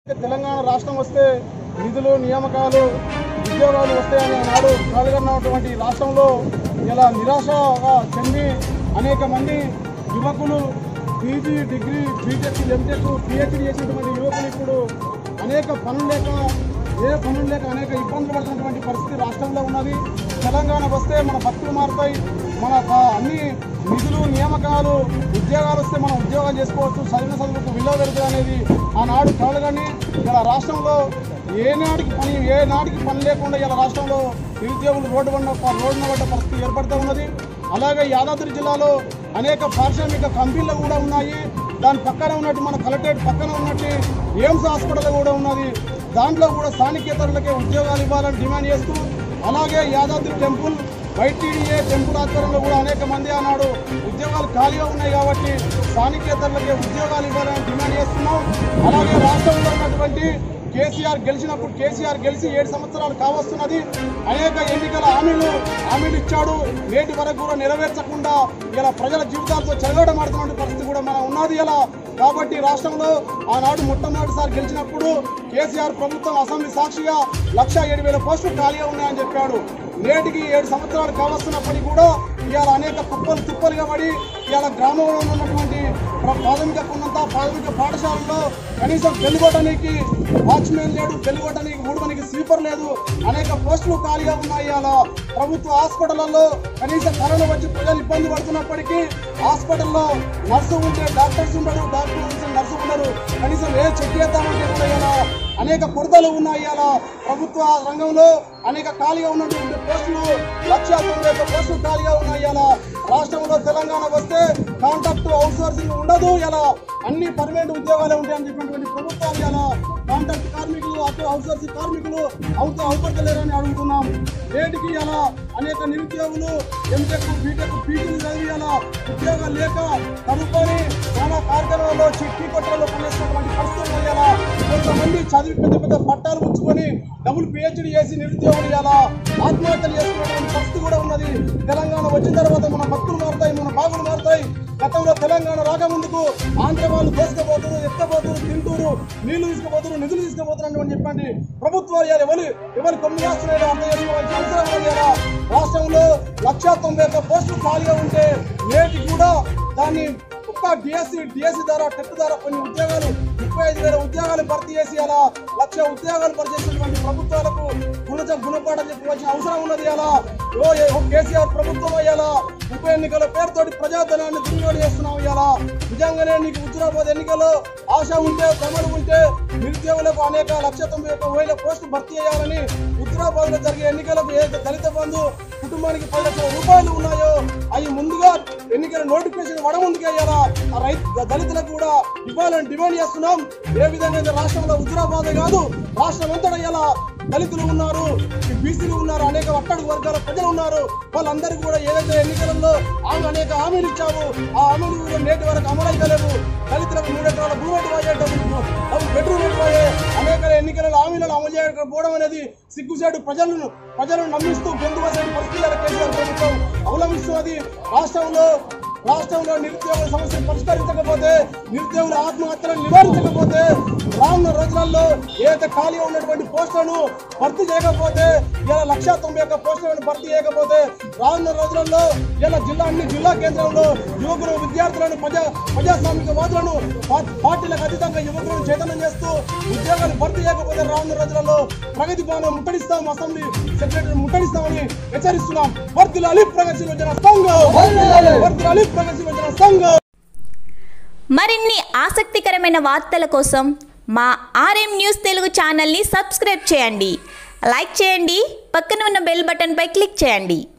తెలంగాణ రాష్ట్రం వస్తే నిధులు నియామకాలు ఉద్యోగాలు వస్తాయని నాడు కాలుగన్నటువంటి రాష్ట్రంలో ఇలా నిరాశగా చెంది అనేక మంది యువకులు PG degree BTech MTech PhD చేసినటువంటి యువకులు ఇప్పుడు అనేక పనులు లేక ఏ పనులు లేక అనేక ఇబ్బందులు పడుతున్నటువంటి పరిస్థితి రాష్ట్రంలో ఉన్నది తెలంగాణ వస్తే మన భక్తులు మారుతాయి మన ప- అన్ని నిధులు నియామకాలు ఉద్యోగాలు వస్తే మనం ఉద్యోగాలు చేసుకోవచ్చు చదివిన చదువుకు విలువ పెరుగుతుంది అనేది ఆనాడు కలగని ఇలా రాష్ట్రంలో ఏ నాటికి పని ఏ నాటికి పని లేకుండా ఇలా రాష్ట్రంలో నిరుద్యోగులు రోడ్డు పడిన రోడ్డున పడ్డ పరిస్థితి ఏర్పడుతూ ఉన్నది అలాగే యాదాద్రి జిల్లాలో అనేక పారిశ్రామిక కంపెనీలు కూడా ఉన్నాయి దాని పక్కన ఉన్నట్టు మన కలెక్టరేట్ పక్కన ఉన్నట్టు ఎయిమ్స్ హాస్పిటల్ కూడా ఉన్నది దాంట్లో కూడా స్థానికేతరులకే ఉద్యోగాలు ఇవ్వాలని డిమాండ్ చేస్తూ అలాగే యాదాద్రి టెంపుల్ వైటీడీఏ టెంపుల్ ఆధ్వర్యంలో కూడా అనేక మంది ఆనాడు ఉద్యోగాలు ఖాళీగా ఉన్నాయి కాబట్టి స్థానికేతరులకే ఉద్యోగాలు ఇవ్వాలని డిమాండ్ చేస్తున్నాం అలాగే రాష్ట్రంలో ఉన్నటువంటి కేసీఆర్ గెలిచినప్పుడు కేసీఆర్ గెలిచి ఏడు సంవత్సరాలు కావస్తున్నది అనేక ఎన్నికల హామీలు హామీలు ఇచ్చాడు నేటి వరకు కూడా నెరవేర్చకుండా ఇలా ప్రజల జీవితాలతో చెలగడమాడుతున్న పరిస్థితి కూడా మనం ఉన్నది ఇలా కాబట్టి రాష్ట్రంలో ఆనాడు మొట్టమొదటిసారి గెలిచినప్పుడు కేసీఆర్ ప్రభుత్వం అసెంబ్లీ సాక్షిగా లక్ష ఏడు వేల పోస్టులు ఖాళీగా ఉన్నాయని చెప్పాడు నేటికి ఏడు సంవత్సరాలు కావస్తున్నప్పటికీ కూడా ఇవాళ అనేక కుప్పలు తుప్పలుగా పడి ఇవాళ గ్రామంలో ఉన్నటువంటి ప్ర- ప్రాథమిక ఉన్నంత ప్రాథమిక పాఠశాలలో కనీసం తెలుగొట్టడానికి వాచ్మెన్ లేడు తెలుగొట్టడానికి ఊడడానికి స్లీపర్ లేదు అనేక పోస్టులు ఖాళీగా ఉన్నాయి ఇవాళ ప్రభుత్వ హాస్పిటళ్లలో కనీసం కరోనా వచ్చి ప్రజలు ఇబ్బంది పడుతున్నప్పటికీ హాస్పిటల్లో నర్సు ఉంటే డాక్టర్స్ ఉండరు డాక్టర్స్ నర్సు ఉండరు కనీసం ఏ చెక్ చేద్దామంటే కూడా ఇలా అనేక కొరతలు ఉన్నాయి ఇలా ప్రభుత్వ రంగంలో అనేక ఖాళీగా ఉన్నటువంటి పోస్టులు లక్ష తొంభై ఒక్క పోస్టులు ఖాళీగా ఉన్నాయి ఇలా రాష్ట్రంలో తెలంగాణ వస్తే కాంట్రాక్ట్ అవుట్ సోర్సింగ్ ఉండదు ఇలా అన్ని పర్మనెంట్ ఉద్యోగాలే ఉంటాయని చెప్పినటువంటి ప్రభుత్వాలు ఇలా కాంట్రాక్ట్ కార్మికులు అటు అవుట్ సోర్సింగ్ కార్మికులు అవుత అవపడతలేరని అడుగుతున్నాం నేటికి ఇలా అనేక నిరుద్యోగులు ఎంటెక్ బీటెక్ పీటీలు చదివి ఇలా ఉద్యోగాలు లేక కనుక్కొని చాలా కార్యక్రమాల్లో చిట్టి కొట్టలో పనిచేస్తున్నటువంటి పరిస్థితులు ఇలా కొంతమంది చదివి పెద్ద పెద్ద పట్టాలు ఉంచుకొని డబుల్ పిహెచ్డి చేసి నిరుద్యోగులు ఇలా ఆత్మహత్యలు చేసుకున్నటువంటి పరిస్థితి కూడా ఉన్నది తెలంగాణ వచ్చిన తర్వాత మన భక్తులు మారుతాయి మన బాగులు మారుతాయి గతంలో తెలంగాణ రాకముందుకు ఆంధ్ర వాళ్ళు దోసుకపోతున్నారు ఎత్తపోతున్నారు తింటూరు నీళ్లు తీసుకుపోతున్నారు నిధులు తీసుకుపోతున్నారు అని చెప్పండి ప్రభుత్వాలు ఇవాళ ఎవరు ఎవరు కొమ్మి రాస్తున్నారో అర్థం చేసుకోవాల్సిన అవసరం ఉంది ఇలా రాష్ట్రంలో లక్ష తొంభై ఒక్క పోస్టులు ఖాళీగా ఉంటే నేటి కూడా దాన్ని ఒక్క డిఎస్సి డిఎస్సి ద్వారా టెట్ ద్వారా కొన్ని ఉద్యోగాలు ముప్పై ఐదు వేల ఉద్యోగాలు భర్తీ చేసి అలా లక్ష ఉద్యోగాలు భర్తీ చేసినటువంటి ప్రభుత్వాలకు గుణజ గుణపాఠం చెప్పవలసిన అవసరం ఉన్నది అలా ఓ ఓ కేసీఆర్ ప్రభుత్వం అయ్యాలా ఉప ఎన్నికల పేరుతోటి ప్రజాధనాన్ని దుర్వినియోగం చేస్తున్నాం ఇవాళ నిజంగానే నీకు హుజురాబాద్ ఎన్నికల్లో ఆశ ఉంటే భ్రమలు ఉంటే నిరుద్యోగులకు అనేక లక్ష తొంభై ఒక్క వేల పోస్టు భర్తీ చేయాలని హుజురాబాద్ లో జరిగే ఎన్నికలకు ఏదైతే దళిత బంధు కుటుంబానికి పది లక్షల రూపాయలు ఉన్నాయో అవి ముందుగా ఎన్నికల నోటిఫికేషన్ వడ ముందుకు అయ్యాలా ఆ రైతు దళితులకు కూడా ఇవ్వాలని డిమాండ్ చేస్తున్నాం ఏ విధంగా అయితే రాష్ట్రంలో హుజురాబాద్ కాదు రాష్ట్రం అంతటా ఇలా దళితులు ఉన్నారు ఈ బీసీలు ఉన్నారు అనేక అట్టడుగు వర్గాల ప్రజలు ఉన్నారు వాళ్ళందరికీ కూడా ఏదైతే ఎన్నికలలో ఆమె అనేక హామీలు ఇచ్చాము ఆ హామీలు కూడా నేటి వరకు అమలైతలేవు దళితులకు మూడు ఎకరాల భూమి పోయే డబ్బులు బెడ్రూమ్ పోయే అనేక ఎన్నికల హామీలను అమలు చేయకపోవడం అనేది సిగ్గుసేటు ప్రజలను ప్రజలను నమ్మిస్తూ బెందువసైన పరిస్థితుల కేసీఆర్ ప్రభుత్వం అవలంబిస్తున్నది రాష్ట్రంలో రాష్ట్రంలో నిరుద్యోగుల సమస్యను పరిష్కరించకపోతే నిరుద్యోగుల ఆత్మహత్యలను నివారించకపోతే రానున్న రోజులలో ఏదైతే ఖాళీగా ఉన్నటువంటి పోస్టులను భర్తీ చేయకపోతే ఇలా లక్ష తొంభై ఒక్క పోస్టులను భర్తీ చేయకపోతే రానున్న రోజులలో ఇలా జిల్లా అన్ని జిల్లా కేంద్రంలో యువకులు విద్యార్థులను ప్రజా ప్రజాస్వామిక వాదులను పా- పార్టీలకు అతీతంగా యువకులను చైతన్యం చేస్తూ ఉద్యోగాలు భర్తీ చేయకపోతే రానున్న రోజులలో ప్రగతి భవనం ముట్టడిస్తాం అసెంబ్లీ సెక్రటరీ ముట్టడిస్తామని హెచ్చరిస్తున్నాం వర్తిలాలి ప్రగతి యోజన సంఘం వర్తిలాలి ప్రగతి యోజన సంఘం మరిన్ని ఆసక్తికరమైన వార్తల కోసం మా ఆర్ఎం న్యూస్ తెలుగు ఛానల్ని సబ్స్క్రైబ్ చేయండి లైక్ చేయండి పక్కన ఉన్న బెల్ బటన్పై క్లిక్ చేయండి